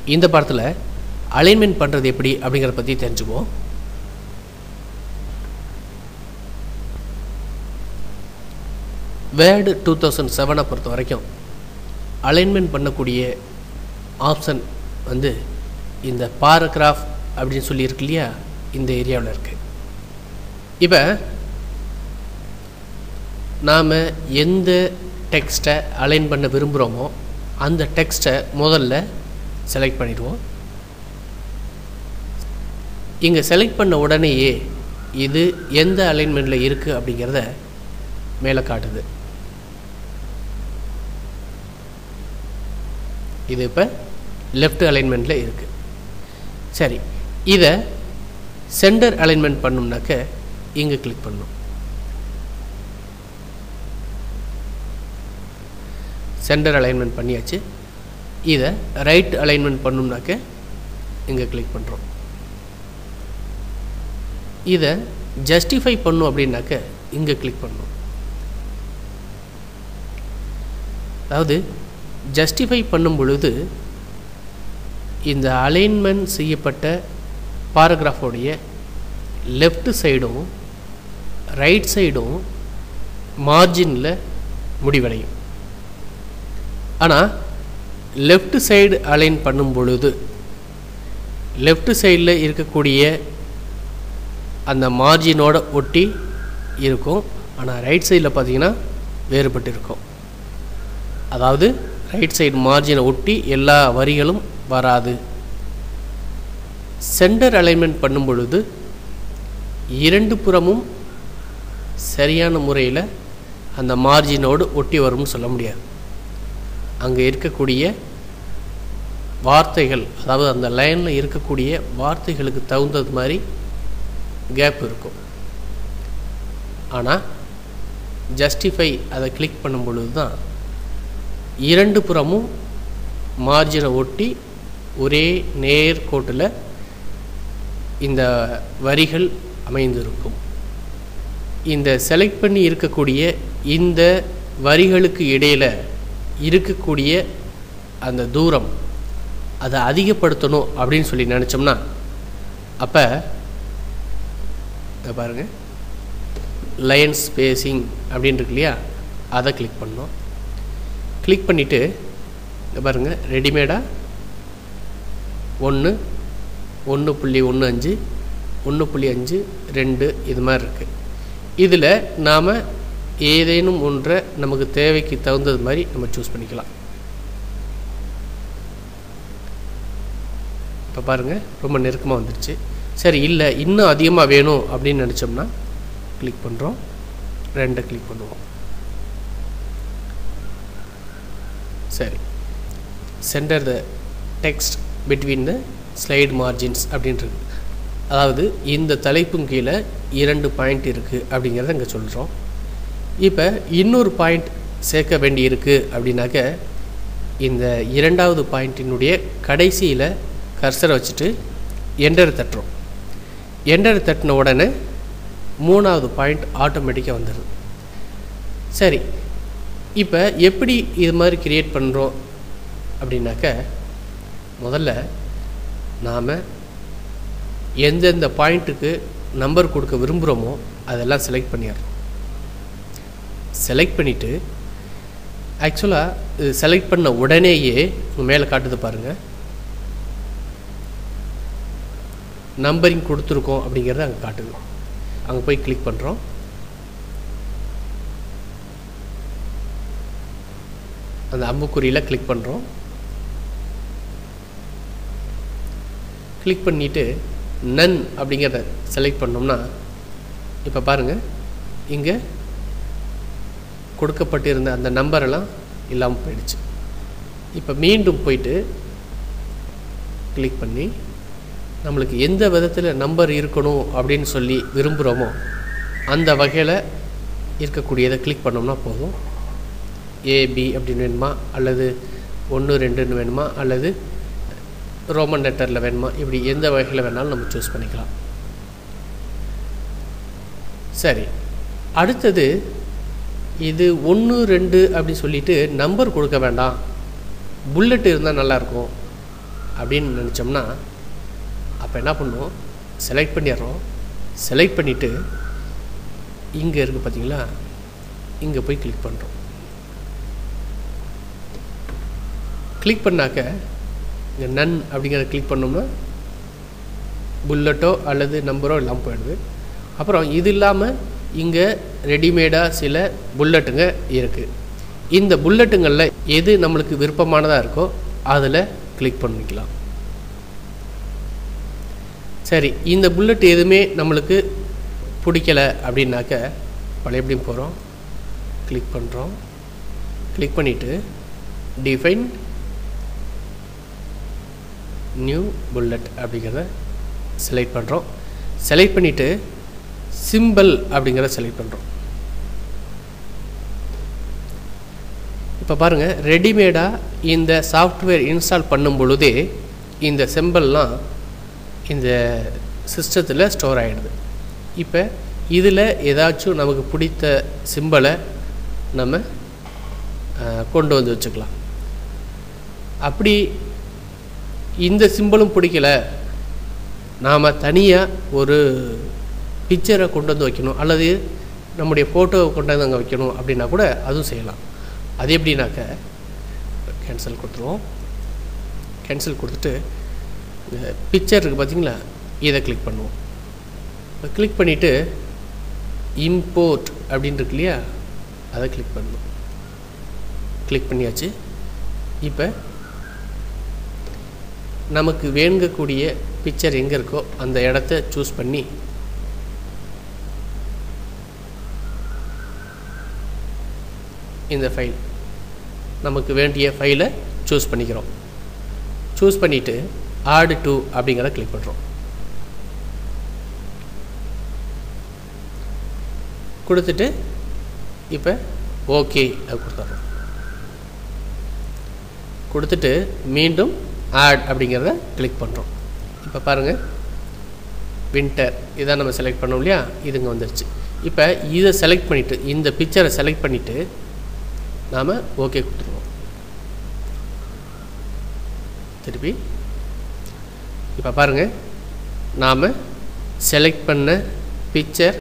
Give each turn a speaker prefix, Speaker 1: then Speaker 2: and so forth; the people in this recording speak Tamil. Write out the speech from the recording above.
Speaker 1: இந்த பாடத்தில் அலைன்மெண்ட் பண்ணுறது எப்படி அப்படிங்கிறத பற்றி தெரிஞ்சுக்குவோம் வேர்டு டூ தௌசண்ட் செவனை பொறுத்த வரைக்கும் அலைன்மெண்ட் பண்ணக்கூடிய ஆப்ஷன் வந்து இந்த பாராகிராஃப் அப்படின்னு சொல்லி இருக்கு இல்லையா இந்த ஏரியாவில் இருக்குது இப்போ நாம் எந்த டெக்ஸ்ட்டை அலைன் பண்ண விரும்புகிறோமோ அந்த டெக்ஸ்ட்டை முதல்ல செலக்ட் பண்ணிடுவோம் இங்கே செலக்ட் பண்ண உடனேயே இது எந்த அலைன்மெண்ட்டில் இருக்குது அப்படிங்கிறத மேலே காட்டுது இது இப்போ லெஃப்ட் அலைன்மெண்ட்டில் இருக்குது சரி இதை சென்டர் அலைன்மெண்ட் பண்ணோம்னாக்க இங்கே கிளிக் பண்ணணும் சென்டர் அலைன்மெண்ட் பண்ணியாச்சு இதை ரைட் அலைன்மெண்ட் பண்ணோம்னாக்க இங்கே கிளிக் பண்ணுறோம் இதை ஜஸ்டிஃபை பண்ணும் அப்படின்னாக்க இங்கே கிளிக் பண்ணணும் அதாவது ஜஸ்டிஃபை பண்ணும் பொழுது இந்த அலைன்மெண்ட் செய்யப்பட்ட பாராகிராஃபோடைய லெஃப்ட் சைடும் ரைட் சைடும் மார்ஜினில் முடிவடையும் ஆனால் லெஃப்ட் சைடு அலைன் பண்ணும் பொழுது லெஃப்ட் சைடில் இருக்கக்கூடிய அந்த மார்ஜினோட ஒட்டி இருக்கும் ஆனால் ரைட் சைடில் பார்த்தீங்கன்னா வேறுபட்டு இருக்கும் அதாவது ரைட் சைடு மார்ஜினை ஒட்டி எல்லா வரிகளும் வராது சென்டர் அலைன்மெண்ட் பண்ணும் பொழுது இரண்டு புறமும் சரியான முறையில் அந்த மார்ஜினோடு ஒட்டி வரும்னு சொல்ல முடியாது அங்கே இருக்கக்கூடிய வார்த்தைகள் அதாவது அந்த லைனில் இருக்கக்கூடிய வார்த்தைகளுக்கு தகுந்தது மாதிரி கேப் இருக்கும் ஆனால் ஜஸ்டிஃபை அதை கிளிக் பண்ணும் பொழுது தான் இரண்டு புறமும் மார்ஜினை ஒட்டி ஒரே நேர்கோட்டில் இந்த வரிகள் அமைந்திருக்கும் இந்த செலக்ட் பண்ணி இருக்கக்கூடிய இந்த வரிகளுக்கு இடையில் இருக்கக்கூடிய அந்த தூரம் அதை அதிகப்படுத்தணும் அப்படின்னு சொல்லி நினச்சோம்னா அப்போ இதை பாருங்கள் லைன் ஸ்பேசிங் அப்படின்னு இருக்கு இல்லையா அதை கிளிக் பண்ணோம் கிளிக் பண்ணிவிட்டு இதை பாருங்கள் ரெடிமேடாக ஒன்று ஒன்று புள்ளி ஒன்று அஞ்சு ஒன்று புள்ளி அஞ்சு ரெண்டு இது மாதிரி இருக்குது இதில் நாம் ஏதேனும் ஒன்றை நமக்கு தேவைக்கு தகுந்தது மாதிரி நம்ம சூஸ் பண்ணிக்கலாம் இப்போ பாருங்கள் ரொம்ப நெருக்கமாக வந்துடுச்சு சரி இல்லை இன்னும் அதிகமாக வேணும் அப்படின்னு நினச்சோம்னா கிளிக் பண்ணுறோம் ரெண்டை கிளிக் பண்ணுவோம் சரி centre the text between the slide margins அப்படின்றது அதாவது இந்த தலைப்பும் கீழே இரண்டு பாயிண்ட் இருக்குது அப்படிங்கிறத இங்கே சொல்கிறோம் இப்போ இன்னொரு பாயிண்ட் சேர்க்க வேண்டி இருக்குது அப்படின்னாக்க இந்த இரண்டாவது பாயிண்டினுடைய கடைசியில் கர்சரை வச்சுட்டு என்டர் தட்டுறோம் என்டர் தட்டின உடனே மூணாவது பாயிண்ட் ஆட்டோமேட்டிக்காக வந்துடுது சரி இப்போ எப்படி இது மாதிரி கிரியேட் பண்ணுறோம் அப்படின்னாக்க முதல்ல நாம் எந்தெந்த பாயிண்ட்டுக்கு நம்பர் கொடுக்க விரும்புகிறோமோ அதெல்லாம் செலக்ட் பண்ணிடுறோம் செலக்ட் பண்ணிவிட்டு ஆக்சுவலாக இது செலக்ட் பண்ண உடனேயே மேலே காட்டுது பாருங்கள் நம்பரிங் கொடுத்துருக்கோம் அப்படிங்கிறத அங்கே காட்டுது அங்கே போய் கிளிக் பண்ணுறோம் அந்த அம்புக்குறியில் கிளிக் பண்ணுறோம் கிளிக் பண்ணிவிட்டு நன் அப்படிங்கிறத செலக்ட் பண்ணோம்னா இப்போ பாருங்கள் இங்கே கொடுக்கப்பட்டிருந்த அந்த நம்பரெல்லாம் இல்லாமல் போயிடுச்சு இப்போ மீண்டும் போயிட்டு கிளிக் பண்ணி நம்மளுக்கு எந்த விதத்தில் நம்பர் இருக்கணும் அப்படின்னு சொல்லி விரும்புகிறோமோ அந்த வகையில் இருக்கக்கூடியதை கிளிக் பண்ணோம்னா போதும் ஏபி அப்படின்னு வேணுமா அல்லது ஒன்று ரெண்டுன்னு வேணுமா அல்லது ரோமன் லெட்டரில் வேணுமா இப்படி எந்த வகையில் வேணாலும் நம்ம சூஸ் பண்ணிக்கலாம் சரி அடுத்தது இது ஒன்று ரெண்டு அப்படின்னு சொல்லிட்டு நம்பர் கொடுக்க வேண்டாம் புல்லட் இருந்தால் நல்லாயிருக்கும் அப்படின்னு நினச்சோம்னா அப்போ என்ன பண்ணுவோம் செலக்ட் பண்ணிடுறோம் செலக்ட் பண்ணிவிட்டு இங்கே இருக்குது பார்த்தீங்களா இங்கே போய் கிளிக் பண்ணுறோம் கிளிக் பண்ணாக்க இங்கே நன் அப்படிங்கிறத கிளிக் பண்ணோம்னா புல்லட்டோ அல்லது நம்பரோ எல்லாம் போயிடுது அப்புறம் இது இல்லாமல் இங்கே ரெடிமேடாக சில புல்லட்டுங்க இருக்குது இந்த புல்லட்டுங்களில் எது நம்மளுக்கு விருப்பமானதாக இருக்கோ அதில் கிளிக் பண்ணிக்கலாம் சரி இந்த புல்லட் எதுவுமே நம்மளுக்கு பிடிக்கல அப்படின்னாக்க பழையபடியும் போகிறோம் கிளிக் பண்ணுறோம் கிளிக் பண்ணிவிட்டு டிஃபைன் நியூ புல்லட் அப்படிங்கிறத செலக்ட் பண்ணுறோம் செலக்ட் பண்ணிவிட்டு சிம்பிள் அப்படிங்கிறத செலக்ட் பண்ணுறோம் இப்போ பாருங்கள் ரெடிமேடாக இந்த சாஃப்ட்வேர் இன்ஸ்டால் பண்ணும் பொழுதே இந்த சிம்பிள்லாம் இந்த சிஸ்டத்தில் ஸ்டோர் ஆகிடுது இப்போ இதில் ஏதாச்சும் நமக்கு பிடித்த சிம்பிளை நம்ம கொண்டு வந்து வச்சுக்கலாம் அப்படி இந்த சிம்பிளும் பிடிக்கல நாம் தனியாக ஒரு பிக்சரை கொண்டு வந்து வைக்கணும் அல்லது நம்முடைய ஃபோட்டோவை கொண்டு வந்து அங்கே வைக்கணும் அப்படின்னா கூட அதுவும் செய்யலாம் அது எப்படின்னாக்க கேன்சல் கொடுத்துருவோம் கேன்சல் கொடுத்துட்டு இந்த பிக்சர் இருக்குது பார்த்தீங்களா இதை கிளிக் பண்ணுவோம் இப்போ கிளிக் பண்ணிவிட்டு இம்போர்ட் அப்படின்னு இருக்கு இல்லையா அதை கிளிக் பண்ணணும் கிளிக் பண்ணியாச்சு இப்போ நமக்கு வேணுங்கக்கூடிய பிக்சர் எங்கே இருக்கோ அந்த இடத்த சூஸ் பண்ணி இந்த ஃபைல் நமக்கு வேண்டிய ஃபைலை சூஸ் பண்ணிக்கிறோம் சூஸ் பண்ணிவிட்டு ஆடு டூ அப்படிங்கிறத கிளிக் பண்ணுறோம் கொடுத்துட்டு இப்போ ஓகே அது கொடுத்துட்றோம் கொடுத்துட்டு மீண்டும் ஆட் அப்படிங்கிறத கிளிக் பண்ணுறோம் இப்போ பாருங்கள் வின்டர் இதான் நம்ம செலக்ட் பண்ணோம் இல்லையா இதுங்க வந்துருச்சு இப்போ இதை செலக்ட் பண்ணிவிட்டு இந்த பிக்சரை செலக்ட் பண்ணிவிட்டு நாம் ஓகே கொடுத்துருவோம் திருப்பி இப்போ பாருங்கள் நாம் செலக்ட் பண்ண பிக்சர்